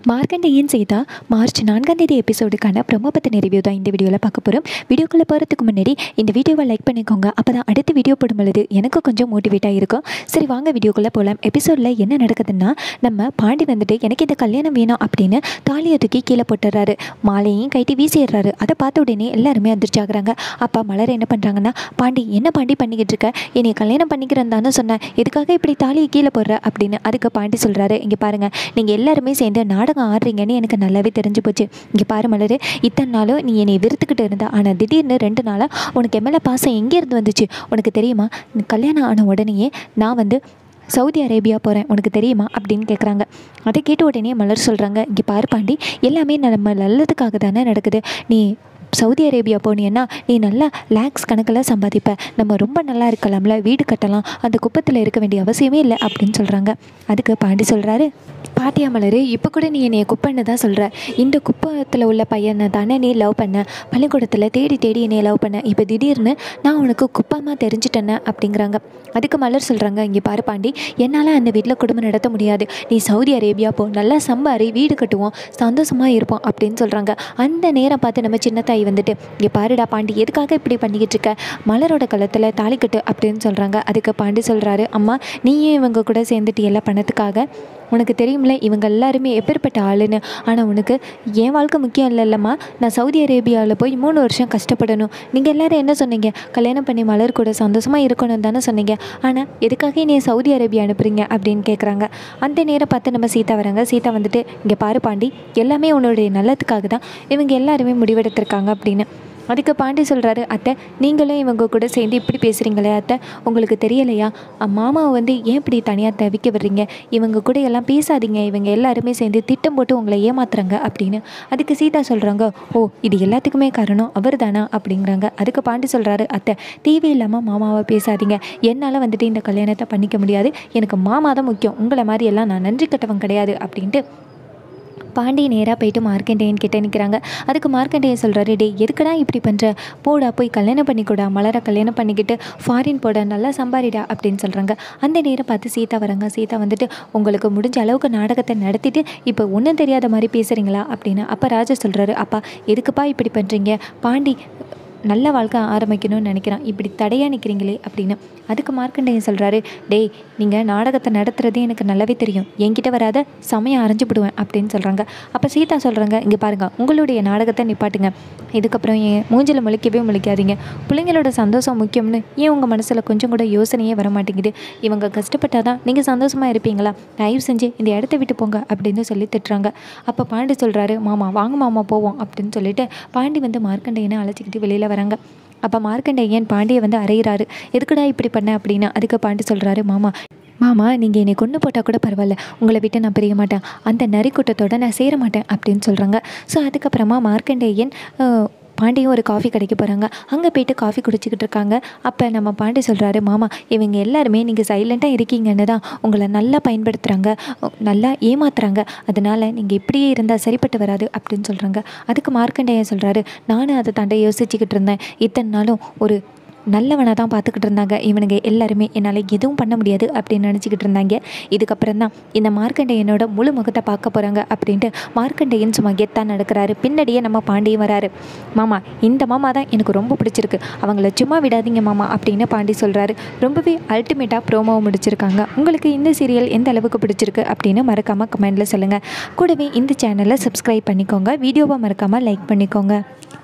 Markandeyan Sita March நான்காம் தேதி எபிசோடுக்கான promo பற்றின ரிவ்யூ தான் இந்த வீடியோவில் பார்க்க போகிறோம் வீடியோக்குள்ளே போகிறதுக்கு முன்னாடி இந்த வீடியோவை லைக் பண்ணிக்கோங்க அப்போ தான் அடுத்த வீடியோ போடும் பொழுது எனக்கு கொஞ்சம் மோட்டிவேட்டாக இருக்கும் சரி வாங்க வீடியோக்குள்ளே போகலாம் எபிசோடில் என்ன நடக்குதுன்னா நம்ம பாண்டி வந்துட்டு எனக்கு இந்த கல்யாணம் வேணும் அப்படின்னு தாலியை தூக்கி கீழே போட்டுடுறாரு மாலையும் கைட்டி வீசிடுறாரு அதை பார்த்த உடனே எல்லாருமே அதிர்ச்சி ஆகுறாங்க அப்போ மலர் என்ன பண்ணுறாங்கன்னா பாண்டி என்ன பாண்டி பண்ணிக்கிட்டு இருக்க என்னை கல்யாணம் பண்ணிக்கிறேன் தானே சொன்னேன் எதுக்காக இப்படி தாலியை கீழே போடுற அப்படின்னு அதுக்கு பாண்டி சொல்கிறாரு இங்கே பாருங்கள் நீங்கள் எல்லாருமே சேர்ந்து நாடகம் ஆடுறீங்கன்னு எனக்கு நல்லாவே தெரிஞ்சு போச்சு இங்கே பாரு மலர் இத்தனை நாளும் நீ என்னை வெறுத்துக்கிட்டு இருந்த ஆனால் திடீர்னு ரெண்டு நாளாக உனக்கு எம்எல்ஏ பாசம் எங்கேருந்து வந்துச்சு உனக்கு தெரியுமா நீ கல்யாணம் ஆன உடனேயே நான் வந்து சவுதி அரேபியா போகிறேன் உனக்கு தெரியுமா அப்படின்னு கேட்குறாங்க அதை கேட்ட உடனே மலர் சொல்கிறாங்க இங்கே பாரு பாண்டி எல்லாமே நம்ம நல்லதுக்காக தானே நடக்குது நீ சவுதி அரேபியா போனீன்னா நீ நல்லா லேக்ஸ் கணக்கில் சம்பாதிப்ப நம்ம ரொம்ப நல்லா இருக்கலாம்ல வீடு கட்டலாம் அந்த குப்பத்தில் இருக்க வேண்டிய அவசியமே இல்லை அப்படின்னு சொல்கிறாங்க அதுக்கு பாண்டி சொல்கிறாரு பாட்டியா மலர் இப்போ கூட நீ என்னைய குப்பைன்னு தான் சொல்கிற இந்த குப்பத்தில் உள்ள பையனை தானே நீ லவ் பண்ண பள்ளிக்கூடத்தில் தேடி தேடி என்னைய லவ் பண்ண இப்போ திடீர்னு நான் உனக்கு குப்பமாக தெரிஞ்சிட்டேனே அப்படிங்கிறாங்க அதுக்கு மலர் சொல்கிறாங்க இங்கே பாரு பாண்டி என்னால் அந்த வீட்டில் குடும்பம் நடத்த முடியாது நீ சவுதி அரேபியா போ நல்லா சம்பாரி வீடு கட்டுவோம் சந்தோஷமாக இருப்போம் அப்படின்னு சொல்கிறாங்க அந்த நேரம் பார்த்து நம்ம சின்ன தாய் வந்துட்டு இங்கே பாருடா பாண்டி எதுக்காக இப்படி பண்ணிக்கிட்டு இருக்க மலரோட கழுத்தில் தாலி கட்டு அப்படின்னு சொல்கிறாங்க அதுக்கு பாண்டி சொல்கிறாரு அம்மா நீயே இவங்க கூட சேர்ந்துட்டு எல்லாம் பணத்துக்காக உனக்கு தெரியும்ல இவங்க எல்லாருமே எப்பேற்பட்ட ஆளுன்னு ஆனால் உனக்கு என் வாழ்க்கை முக்கியம் இல்லை இல்லைம்மா நான் சவுதி அரேபியாவில் போய் மூணு வருஷம் கஷ்டப்படணும் நீங்கள் எல்லாரும் என்ன சொன்னீங்க கல்யாணம் பண்ணி மலர் கூட சந்தோஷமாக இருக்கணும் தானே சொன்னீங்க ஆனால் எதுக்காக நீ சவுதி அரேபியா அனுப்புறீங்க அப்படின்னு கேட்குறாங்க அந்த நேரம் பார்த்து நம்ம சீதா வராங்க சீதா வந்துட்டு இங்கே பாரு பாண்டி எல்லாமே உன்னுடைய நல்லதுக்காக தான் இவங்க எல்லாருமே முடிவெடுத்திருக்காங்க அப்படின்னு அதுக்கு பாண்டி சொல்கிறாரு அத்தை நீங்களும் இவங்க கூட சேர்ந்து இப்படி பேசுகிறீங்களே அத்தை உங்களுக்கு தெரியலையா அ, மாமாவை வந்து ஏன் இப்படி தனியாக தவிக்க விடுறீங்க இவங்க கூட எல்லாம் பேசாதீங்க இவங்க எல்லாருமே சேர்ந்து திட்டம் போட்டு உங்களை ஏமாத்துறாங்க அப்படின்னு அதுக்கு சீதா சொல்கிறாங்க ஓ இது எல்லாத்துக்குமே காரணம் அவர் தானா அப்படிங்கிறாங்க அதுக்கு பாண்டி சொல்கிறாரு அத்தை தேவையில்லாமல் மாமாவை பேசாதீங்க என்னால் வந்துட்டு இந்த கல்யாணத்தை பண்ணிக்க முடியாது எனக்கு மாமா தான் முக்கியம் உங்களை மாதிரி எல்லாம் நான் நன்றி கட்டவன் கிடையாது அப்படின்ட்டு பாண்டி நேராக போயிட்டு மார்க்கண்டேயன் கிட்ட நிற்கிறாங்க அதுக்கு மார்க்கண்டேயன் சொல்கிறாரு டேய் எதுக்குடா இப்படி பண்ணுற போடா போய் கல்யாணம் பண்ணிக்கூடா மலரை கல்யாணம் பண்ணிக்கிட்டு ஃபாரின் போட நல்லா சம்பாரிடா அப்படின்னு சொல்கிறாங்க அந்த நேரம் பார்த்து சீதா வராங்க சீதா வந்துட்டு உங்களுக்கு முடிஞ்ச அளவுக்கு நாடகத்தை நடத்திட்டு இப்போ ஒன்றும் தெரியாத மாதிரி பேசுகிறீங்களா அப்படின்னு அப்போ ராஜா சொல்கிறாரு அப்பா எதுக்குப்பா இப்படி பண்ணுறீங்க பாண்டி நல்ல வாழ்க்கை ஆரம்பிக்கணும்னு நினைக்கிறான் இப்படி தடையாக நிற்கிறீங்களே அப்படின்னு அதுக்கு மார்க்கண்டேயன் சொல்கிறாரு டேய் நீங்கள் நாடகத்தை நடத்துகிறதே எனக்கு நல்லாவே தெரியும் என்கிட்ட வராத சமயம் அரைஞ்சுபிடுவேன் அப்படின்னு சொல்கிறாங்க அப்போ சீதா சொல்கிறாங்க இங்கே பாருங்கள் உங்களுடைய நாடகத்தை நிப்பாட்டுங்க இதுக்கப்புறம் என் மூஞ்சில் முழிக்கவே முழிக்காதீங்க பிள்ளைங்களோட சந்தோஷம் முக்கியம்னு ஏன் உங்கள் மனசில் கொஞ்சம் கூட யோசனையே வர மாட்டேங்குது இவங்க கஷ்டப்பட்டால் தான் நீங்கள் சந்தோஷமாக இருப்பீங்களா தயவு செஞ்சு இந்த இடத்த விட்டு போங்க அப்படின்னு சொல்லி திட்டுறாங்க அப்போ பாண்டி சொல்கிறாரு மாமா வாங்க மாமா போவோம் அப்படின்னு சொல்லிட்டு பாண்டி வந்து மார்க்கண்டையனை அழைச்சிக்கிட்டு வெளியில் வராங்க அப்போ மார்க்கண்டேயன் பாண்டியை வந்து அறையிறாரு எதுக்குடா இப்படி பண்ண அப்படின்னு அதுக்கு பாண்டி சொல்கிறாரு மாமா மாமா நீங்கள் என்னை கொண்டு போட்டால் கூட பரவாயில்ல உங்களை விட்டு நான் பிரிய மாட்டேன் அந்த நரி கூட்டத்தோட நான் சேர மாட்டேன் அப்படின்னு சொல்கிறாங்க ஸோ அதுக்கப்புறமா மார்க்கண்டேயன் அஹ், பாண்டியும் ஒரு காஃபி கடைக்கு போகிறாங்க அங்கே போயிட்டு காஃபி குடிச்சிக்கிட்டு இருக்காங்க அப்போ நம்ம பாண்டி சொல்கிறாரு மாமா இவங்க எல்லாருமே நீங்கள் சைலண்ட்டாக இருக்கீங்கன்னு தான் உங்களை நல்லா பயன்படுத்துகிறாங்க நல்லா ஏமாத்துறாங்க அதனால் நீங்கள் இப்படியே இருந்தால் சரிப்பட்டு வராது அப்படின்னு சொல்கிறாங்க அதுக்கு மார்க்கண்டேயன் சொல்கிறாரு நானும் அதை தாண்ட யோசிச்சுக்கிட்டு இருந்தேன் இத்தனை நாளும் ஒரு நல்லவனை தான் பார்த்துக்கிட்டு இருந்தாங்க இவனுங்க எல்லாருமே என்னால் எதுவும் பண்ண முடியாது அப்படின்னு நினச்சிக்கிட்டு இருந்தாங்க இதுக்கப்புறம் தான் இந்த மார்க்கண்டேயனோட முழு முகத்தை பார்க்க போகிறாங்க அப்படின்ட்டு மார்க்கண்டேயன் சும்மா கெத்தான் நடக்கிறாரு பின்னாடியே நம்ம பாண்டியும் வராரு மாமா இந்த மாமா தான் எனக்கு ரொம்ப பிடிச்சிருக்கு அவங்கள சும்மா விடாதீங்க மாமா அப்படின்னு பாண்டி சொல்கிறாரு ரொம்பவே அல்டிமேட்டாக ப்ரோமோவை முடிச்சிருக்காங்க உங்களுக்கு இந்த சீரியல் எந்த அளவுக்கு பிடிச்சிருக்கு அப்படின்னு மறக்காமல் கமெண்டில் சொல்லுங்கள் கூடவே இந்த சேனலை சப்ஸ்கிரைப் பண்ணிக்கோங்க வீடியோவை மறக்காமல் லைக் பண்ணிக்கோங்க